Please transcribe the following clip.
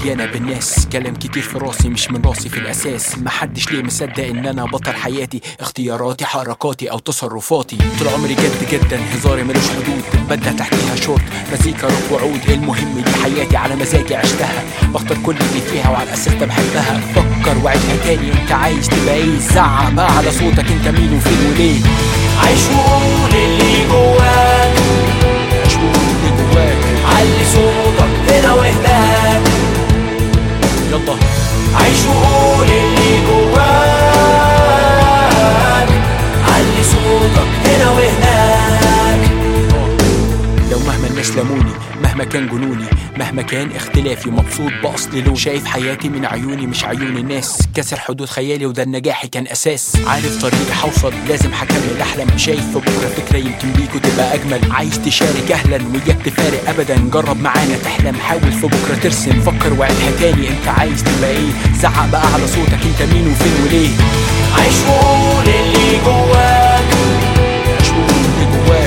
مليانة بالناس كلام كتير في راسي مش من راسي في الأساس محدش ليه مصدق إن أنا بطل حياتي اختياراتي حركاتي أو تصرفاتي طول عمري جد جدا هزاري ملوش حدود بدأ تحتيها شورت مزيكا روك وعود المهم دي حياتي على مزاجي عشتها بختار كل اللي فيها وعلى الأساس ده بحبها فكر وعيشها تاني أنت عايز تبقى إيه زعق بقى على صوتك أنت مين وفين وليه عيش وقول اللي جواك عيش وقول اللي جواك علي صوتك هنا وهناك يلا عيش وقول اللي جواك علي صوتك هنا وهناك لو مهما الناس لاموني مهما كان جنوني مهما كان اختلافي مبسوط بأصل لون شايف حياتي من عيوني مش عيون الناس كسر حدود خيالي وده النجاحي كان أساس عارف طريقي حوصل لازم هكمل أحلم شايف في بكرة فكرة يمكن بيكو تبقى أجمل عايز تشارك أهلا وياك تفارق أبدا جرب معانا تحلم حاول في بكرة ترسم فكر وعيدها تاني أنت عايز تبقى إيه زعق بقى على صوتك أنت مين وفين وليه عيش وقول اللي جواك عيش وقول اللي جواك